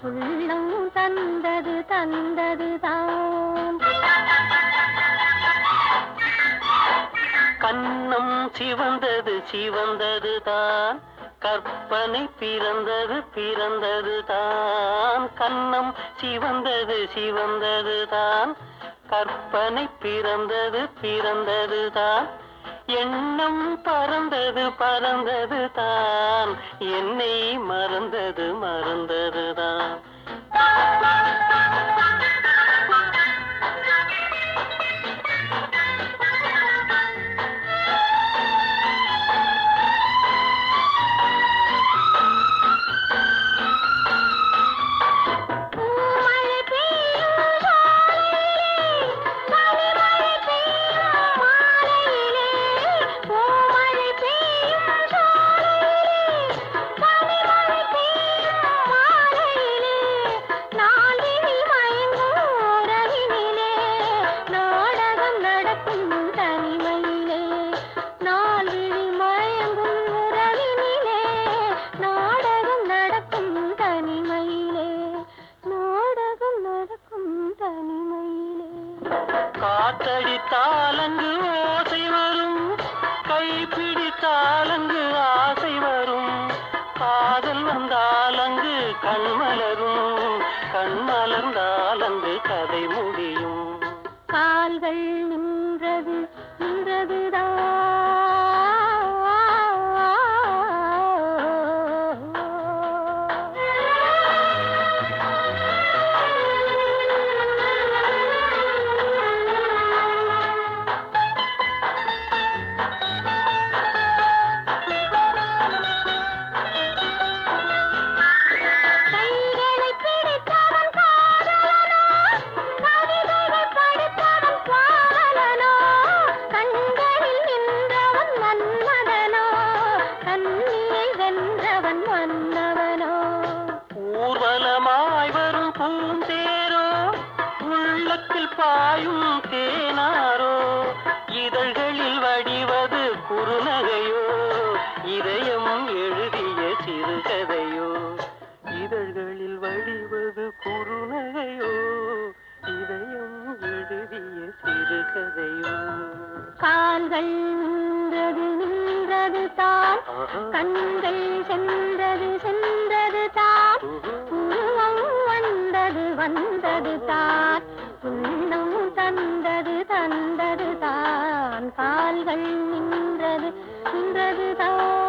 உள்ளம் தந்தது தந்தது தான் கண்ணம் சிவந்தது சிவந்தது தான் கற்பனை பிறந்தது பிறந்தது தான் கண்ணம் சிவந்தது சிவந்தது தான் கற்பனை பிறந்தது பிறந்தது தான் எண்ணம் பறந்தது பறந்தது தான் என்னை மறந்தது மறந்தது தான் பூமழை பெய்யும் சாலையிலே, பனிமழை பெய்யும் மாலையிலே. பூமழை பெய்யும் சாலையிலே, பனிமழை பெய்யும் மாலையிலே. நாளினி மயங்கும் உறவினிலே, நாடகம் நடக்கும் தனிமையிலே. நாளினி மயங்கும் உறவினிலே, நாடகம் நடக்கும் தனிமையிலே நாடகம் நடக்கும் தனிமையிலே காத்தடித்தால் அங்கு ஓசை வரும் கைப்பிடித்தால் அங்கு ஆசை வரும் காதல் வந்தால் அங்கு கண்மலரும் கண்மலர்ந்தால் அங்கு கதை முடியும் கால்கள் நின்றது நின்றதுதான் கைகளை பிடித்தவன் காதலனோ கவிதைகள் படித்தவன் பாவலனோ கண்களில் நின்றவன் மன்மதனோ கண்ணியை வென்றவன் மன்னவனோ ஊர்வலமாய் வரும் பூந்தேரோ உள்ளத்தில் பாயும் தேனாரோ இதழ்களில் வடிவது குறுநகையோ இதயம் எழுதிய சிறுகதையோ இதழ்களில் வடிவது குறுநகையோ இதயம் எழுதிய சிறுகதையோ கால்கள் நின்றது நின்றது தான் ஆஹா. கண்கள் சென்றது சென்றது தான் உருவம் வந்தது வந்தது தான் உள்ளம் தந்தது தந்தது தான் கால்கள் நின்றது நின்றது தான்